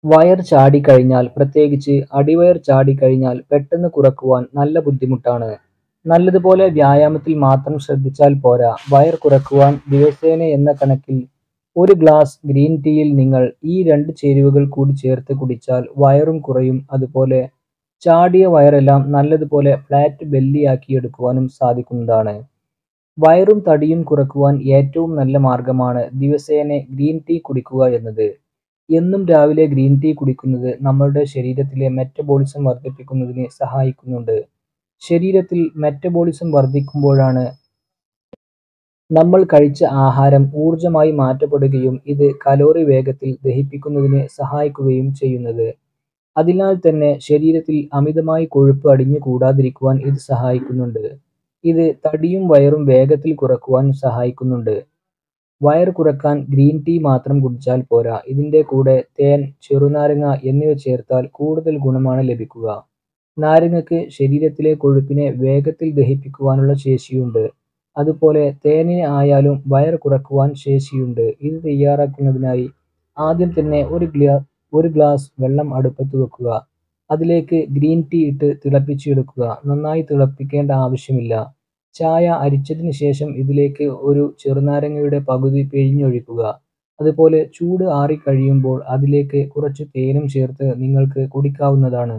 Wire ചാടിക്കഴിഞ്ഞാൽ പ്രത്യേകിച്ച് അടിവയർ ചാടിക്കഴിഞ്ഞാൽ പെട്ടെന്ന് കുറക്കുവാൻ നല്ല ബുദ്ധിമുട്ടാണ്. നല്ലതുപോലെ വ്യായാമത്തിൽ മാത്രം ശ്രദ്ധിച്ചാൽ പോരാ വയർ കുറക്കുവാൻ ദിവസേനയെന്ന കണക്കിൽ ഒരു ഗ്ലാസ് ഗ്രീൻ ടീയിൽ നിങ്ങൾ ഈ രണ്ട് ചേരുവകൾ കൂടി ചേർത്ത് കുടിച്ചാൽ വയറും കുറയും അതുപോലെ ചാടിയ വയറെല്ലാം നല്ലതുപോലെ ഫ്ലാറ്റ് ബെല്ലിയാക്കിയെടുക്കുവാനും സാധിക്കുന്നതാണ്. വയറും തടിയും കുറക്കുവാൻ ഏറ്റവും നല്ല മാർഗ്ഗമാണ് ദിവസേന ഗ്രീൻ ടീ കുടിക്കുക എന്നത്. എന്നും രാവിലെ ഗ്രീൻ ടീ കുടിക്കുന്നത് നമ്മളുടെ ശരീരത്തിലെ മെറ്റബോളിസം വർദ്ധിപ്പിക്കുന്നതിന് സഹായിക്കുന്നുണ്ട്. ശരീരത്തിൽ മെറ്റബോളിസം വർദ്ധിക്കുമ്പോഴാണ് നമ്മൾ കഴിച്ച ആഹാരം ഊർജ്ജമായി മാറ്റപ്പെടുകയും ഇത് കലോറി വേഗത്തിൽ ദഹിപ്പിക്കുന്നതിന് സഹായിക്കുകയും ചെയ്യുന്നത്. അതിനാൽ തന്നെ ശരീരത്തിൽ അമിതമായി കൊഴുപ്പ് അടിഞ്ഞു കൂടാതിരിക്കുവാൻ ഇത് സഹായിക്കുന്നുണ്ട്. ഇത് തടിയും വയറും വേഗത്തിൽ കുറക്കുവാൻ സഹായിക്കുന്നുണ്ട്. വയർ കുറക്കാൻ ഗ്രീൻ ടീ മാത്രം കുടിച്ചാൽ പോരാ ഇതിന്റെ കൂടെ തേൻ, ചെറുനാരങ്ങ എന്നിവ ചേർത്താൽ കൂടുതൽ ഗുണമാണ് ലഭിക്കുക. നാരങ്ങയ്ക്ക് ശരീരത്തിലെ കൊഴുപ്പിനെ വേഗത്തിൽ ദഹിപ്പിക്കുവാനുള്ള ശേഷിയുണ്ട്. അതുപോലെ തേനിന് ആയാലും വയർ കുറക്കുവാൻ ശേഷിയുണ്ട്. ഇത് തയ്യാറാക്കുന്നതിനായി ആദ്യം തന്നെ ഒരു ഗ്ലാസ് വെള്ളം അടുപ്പത്ത് വെക്കുക. അതിലേക്ക് ഗ്രീൻ ടീ ഇട്ട് തിളപ്പിച്ചെടുക്കുക. നന്നായി തിളപ്പിക്കേണ്ട ആവശ്യമില്ല. ചായ അരിച്ചതിന് ശേഷം ഇതിലേക്ക് ഒരു ചെറുനാരങ്ങയുടെ പകുതി പിഴിഞ്ഞൊഴിക്കുക. അതുപോലെ ചൂട് ആറിക്കഴിയുമ്പോൾ അതിലേക്ക് കുറച്ച് തേനും ചേർത്ത് നിങ്ങൾക്ക് കുടിക്കാവുന്നതാണ്.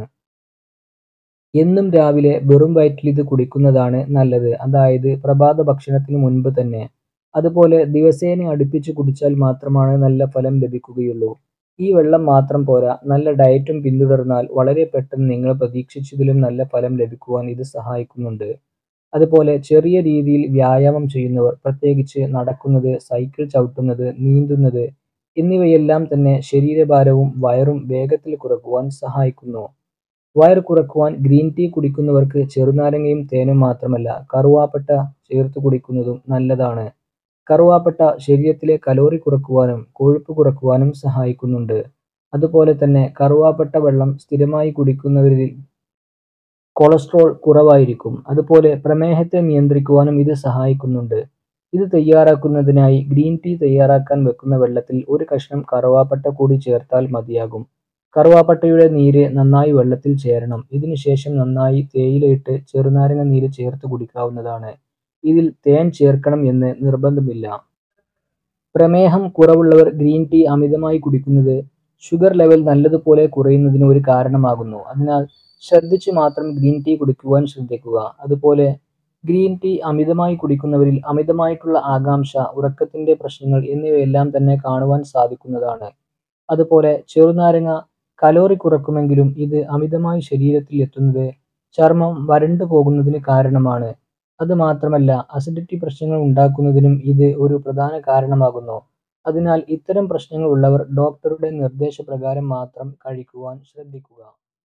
എന്നും രാവിലെ വെറും വയറ്റിലിത് കുടിക്കുന്നതാണ് നല്ലത് അതായത് പ്രഭാത ഭക്ഷണത്തിന് മുൻപ് തന്നെ. അതുപോലെ ദിവസേന അടുപ്പിച്ച് കുടിച്ചാൽ മാത്രമാണ് നല്ല ഫലം ലഭിക്കുകയുള്ളൂ. ഈ വെള്ളം മാത്രം പോരാ നല്ല ഡയറ്റും പിന്തുടർന്നാൽ വളരെ പെട്ടെന്ന് നിങ്ങൾ പ്രതീക്ഷിച്ചതിലും നല്ല ഫലം ലഭിക്കുവാൻ ഇത് സഹായിക്കുന്നുണ്ട്. അതുപോലെ ചെറിയ രീതിയിൽ വ്യായാമം ചെയ്യുന്നവർ പ്രത്യേകിച്ച് നടക്കുന്നത്, സൈക്കിൾ ചവിട്ടുന്നത്, നീന്തുന്നത് എന്നിവയെല്ലാം തന്നെ ശരീരഭാരവും വയറും വേഗത്തിൽ കുറക്കുവാൻ സഹായിക്കുന്നു. വയർ കുറക്കുവാൻ ഗ്രീൻ ടീ കുടിക്കുന്നവർക്ക് ചെറുനാരങ്ങയും തേനും മാത്രമല്ല കറുവാപ്പട്ട ചേർത്ത് കുടിക്കുന്നതും നല്ലതാണ്. കറുവാപ്പട്ട ശരീരത്തിലെ കലോറി കുറക്കുവാനും കൊഴുപ്പ് കുറക്കുവാനും സഹായിക്കുന്നുണ്ട്. അതുപോലെ തന്നെ കറുവാപ്പട്ട വെള്ളം സ്ഥിരമായി കുടിക്കുന്നവരിൽ കൊളസ്ട്രോൾ കുറവായിരിക്കും. അതുപോലെ പ്രമേഹത്തെ നിയന്ത്രിക്കുവാനും ഇത് സഹായിക്കുന്നുണ്ട്. ഇത് തയ്യാറാക്കുന്നതിനായി ഗ്രീൻ ടീ തയ്യാറാക്കാൻ വെക്കുന്ന വെള്ളത്തിൽ ഒരു കഷണം കറുവാപ്പട്ട കൂടി ചേർത്താൽ മതിയാകും. കറുവാപ്പട്ടയുടെ നീര് നന്നായി വെള്ളത്തിൽ ചേരണം. ഇതിന് ശേഷം നന്നായി തേയിലയിട്ട് ചെറുനാരങ്ങ നീര് ചേർത്ത് കുടിക്കാവുന്നതാണ്. ഇതിൽ തേൻ ചേർക്കണം എന്ന് നിർബന്ധമില്ല. പ്രമേഹം കുറവുള്ളവർ ഗ്രീൻ ടീ അമിതമായി കുടിക്കുന്നത് ഷുഗർ ലെവൽ നല്ലതുപോലെ കുറയുന്നതിന് ഒരു കാരണമാകുന്നു. അതിനാൽ ശ്രദ്ധിച്ച് മാത്രം ഗ്രീൻ ടീ കുടിക്കുവാൻ ശ്രദ്ധിക്കുക. അതുപോലെ ഗ്രീൻ ടീ അമിതമായി കുടിക്കുന്നവരിൽ അമിതമായിട്ടുള്ള ആകാംക്ഷ, ഉറക്കത്തിന്റെ പ്രശ്നങ്ങൾ എന്നിവയെല്ലാം തന്നെ കാണുവാൻ സാധിക്കുന്നതാണ്. അതുപോലെ ചെറുനാരങ്ങ കലോറി കുറക്കുമെങ്കിലും ഇത് അമിതമായി ശരീരത്തിൽ എത്തുന്നത് ചർമ്മം വരണ്ടു പോകുന്നതിന് കാരണമാണ്. അത് മാത്രമല്ല അസിഡിറ്റി പ്രശ്നങ്ങൾ ഉണ്ടാക്കുന്നതിനും ഇത് ഒരു പ്രധാന കാരണമാകുന്നു. അതിനാൽ ഇത്തരം പ്രശ്നങ്ങൾ ഉള്ളവർ ഡോക്ടറുടെ നിർദ്ദേശപ്രകാരം മാത്രം കഴിക്കുവാൻ ശ്രദ്ധിക്കുക.